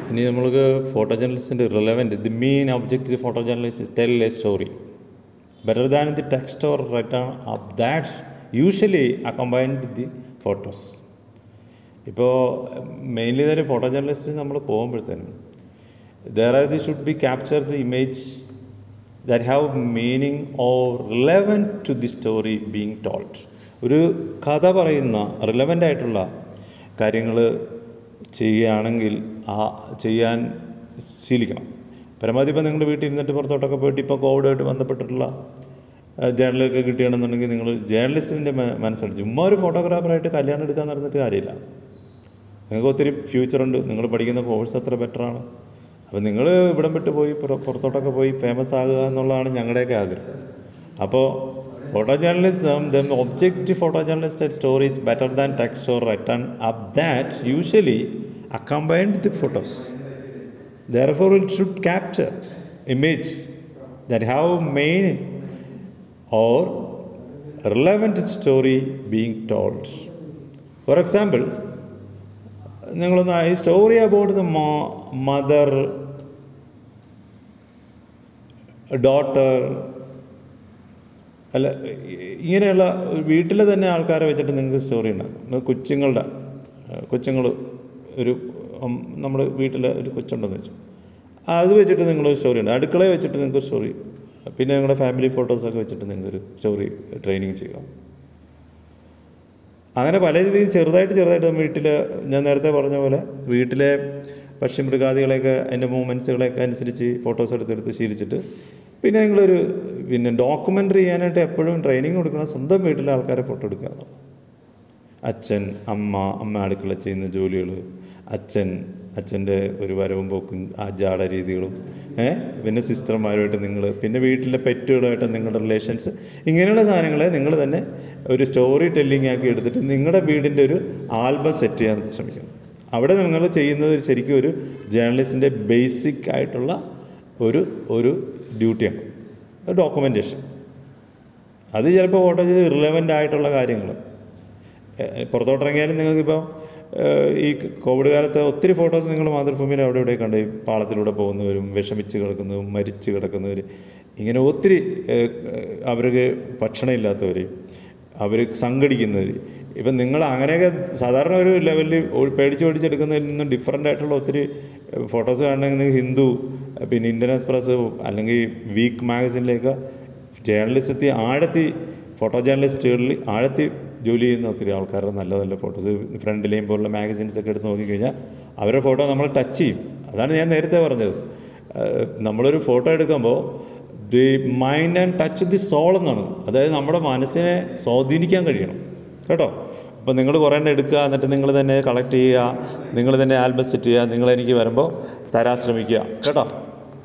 ഇനി നമ്മൾക്ക് ഫോട്ടോ ജേർണലിസ്റ്റിൻ്റെ relevant the main object photo journalist tell a story better than the text or write up that usually accompanied the photos ഇപ്പോൾ mainly തന്നെ photo journalist നമ്മൾ പോകുമ്പോഴത്തേനും there are the should be capture the image that have meaning or relevant to the story being told ഒരു കഥ പറയുന്ന relevant ആയിട്ടുള്ള കാര്യങ്ങൾ ചെയ്യുകയാണെങ്കിൽ ആ ചെയ്യാൻ ശീലിക്കണം പരമാവധി ഇപ്പോൾ നിങ്ങൾ വീട്ടിൽ ഇരുന്നിട്ട് പുറത്തോട്ടൊക്കെ പോയിട്ട് ഇപ്പോൾ കോവിഡായിട്ട് ബന്ധപ്പെട്ടിട്ടുള്ള ജേർണലൊക്കെ കിട്ടുകയാണെന്നുണ്ടെങ്കിൽ നിങ്ങൾ ജേർണലിസ്റ്റിൻ്റെ മനസ്സിലായി ചുമ്മാ ഒരു ഫോട്ടോഗ്രാഫറായിട്ട് കല്യാണം എടുക്കാൻ നടന്നിട്ട് കാര്യമില്ല നിങ്ങൾക്ക് ഒത്തിരി ഫ്യൂച്ചറുണ്ട് നിങ്ങൾ പഠിക്കുന്ന കോഴ്സ് അത്ര ബെറ്ററാണ് അപ്പോൾ നിങ്ങൾ ഇവിടം വിട്ട് പോയി പുറ- പുറത്തോട്ടൊക്കെ പോയി ഫേമസ് ആകുക എന്നുള്ളതാണ് ഞങ്ങളുടെയൊക്കെ ആഗ്രഹം അപ്പോൾ photo journalism the object photo journalist stories better than text or written up that usually accompanied the photos therefore it should capture image that have main or relevant story being told for example നിങ്ങളൊന്ന് ഈ story about the mother daughter അല്ല ഇ- ഇങ്ങനെയുള്ള വീട്ടിലെ തന്നെ ആൾക്കാരെ വെച്ചിട്ട് നിങ്ങൾക്ക് സ്റ്റോറി ഉണ്ടാക്കാം കൊച്ചുങ്ങളുടെ കൊച്ചുങ്ങൾ ഒരു ഉം, നമ്മുടെ വീട്ടിൽ ഒരു കൊച്ചുണ്ടെന്ന് വെച്ചു അത് വെച്ചിട്ട് നിങ്ങൾ സ്റ്റോറി ഉണ്ട് അടുക്കളയെ വെച്ചിട്ട് നിങ്ങൾക്ക് സ്റ്റോറി പിന്നെ നിങ്ങളുടെ ഫാമിലി ഫോട്ടോസൊക്കെ വെച്ചിട്ട് നിങ്ങൾക്കൊരു സ്റ്റോറി ട്രെയിനിങ് ചെയ്യാം അങ്ങനെ പല രീതിയിൽ ചെറുതായിട്ട് ചെറുതായിട്ട് നമ്മൾ വീട്ടിൽ ഞാൻ നേരത്തെ പറഞ്ഞ പോലെ വീട്ടിലെ പക്ഷി മൃഗാദികളെയൊക്കെ അതിൻ്റെ മൂവ്മെൻറ്റ്സുകളെയൊക്കെ അനുസരിച്ച് ഫോട്ടോസ് എടുത്തെടുത്ത് ശീലിച്ചിട്ട് പിന്നെ നിങ്ങളൊരു പിന്നെ ഡോക്യുമെൻ്ററി ചെയ്യാനായിട്ട് എപ്പോഴും ട്രെയിനിങ് കൊടുക്കണം സ്വന്തം വീട്ടിലെ ആൾക്കാരെ ഫോട്ടോ എടുക്കുക എന്നുള്ളത് അച്ഛൻ അമ്മ അമ്മ അടുക്കള ചെയ്യുന്ന ജോലികൾ അച്ഛൻ അച്ഛൻ്റെ ഒരു വരവും പോക്കും ആ ജാട രീതികളും ഏ പിന്നെ സിസ്റ്റർമാരുമായിട്ട് നിങ്ങൾ പിന്നെ വീട്ടിലെ പെറ്റുകളുമായിട്ട് നിങ്ങളുടെ റിലേഷൻസ് ഇങ്ങനെയുള്ള സാധനങ്ങളെ നിങ്ങൾ തന്നെ ഒരു സ്റ്റോറി ടെല്ലിംഗ് ആക്കി എടുത്തിട്ട് നിങ്ങളുടെ വീടിൻ്റെ ഒരു ആൽബം സെറ്റ് ചെയ്യാൻ ശ്രമിക്കണം അവിടെ നിങ്ങൾ ചെയ്യുന്നത് ശരിക്കും ഒരു ജേർണലിസ്റ്റിൻ്റെ ബേസിക് ആയിട്ടുള്ള ഒരു ഒരു ഡ്യൂട്ടിയാണ് ഒരു ഡോക്യുമെൻറ്റേഷൻ അത് ചിലപ്പോൾ ഫോട്ടോ ചെയ്ത് റിലവൻ്റ് ആയിട്ടുള്ള കാര്യങ്ങൾ ഏഹ് പുറത്തോട്ടിറങ്ങിയാലും നിങ്ങൾക്കിപ്പോൾ ഏഹ് ഈ കോവിഡ് കാലത്ത് ഒത്തിരി ഫോട്ടോസ് നിങ്ങൾ മാതൃഭൂമിയിൽ അവിടെ ഇവിടെ കണ്ട് ഈ പാളത്തിലൂടെ പോകുന്നവരും വിഷമിച്ച് കിടക്കുന്നവരും മരിച്ച് കിടക്കുന്നവർ ഇങ്ങനെ ഒത്തിരി ഏഹ് അവർക്ക് ഭക്ഷണമില്ലാത്തവർ അവർ സംഘടിക്കുന്നവർ ഇപ്പം നിങ്ങൾ അങ്ങനെയൊക്കെ സാധാരണ ഒരു ലെവലിൽ ഒ- പേടിച്ച് പേടിച്ചെടുക്കുന്നതിൽ നിന്നും ഡിഫറൻ്റ് ആയിട്ടുള്ള ഒത്തിരി ഫോട്ടോസ് കാണണമെങ്കിൽ ഹിന്ദു പിന്നെ ഇന്ത്യൻ എക്സ്പ്രസ് അല്ലെങ്കിൽ വീക്ക് മാഗസിനിലേക്ക് ജേർണലിസത്തി ആഴത്തി ഫോട്ടോ ജേർണലിസ്റ്റുകളിൽ ആഴത്തി ജോലി ചെയ്യുന്ന ഒത്തിരി ആൾക്കാരുടെ നല്ല നല്ല ഫോട്ടോസ് ഫ്രണ്ടിലെയും പോലുള്ള മാഗസിൻസ് ഒക്കെ എടുത്ത് നോക്കിക്കഴിഞ്ഞാൽ അവരുടെ ഫോട്ടോ നമ്മൾ ടച്ച് ചെയ്യും അതാണ് ഞാൻ നേരത്തെ പറഞ്ഞത് ഏഹ് നമ്മളൊരു ഫോട്ടോ എടുക്കുമ്പോൾ the mind and touch the soul എന്നാണ് അതായത് നമ്മുടെ മനസ്സിനെ സ്വാധീനിക്കാൻ കഴിയണം കേട്ടോ അപ്പോൾ നിങ്ങൾ കുറേ എണ്ണം എടുക്കുക എന്നിട്ട് നിങ്ങൾ തന്നെ കളക്ട് ചെയ്യുക നിങ്ങൾ തന്നെ ആൽബം സെറ്റ് ചെയ്യുക നിങ്ങൾ എനിക്ക് വരുമ്പോൾ തരാൻ ശ്രമിക്കുക കേട്ടോ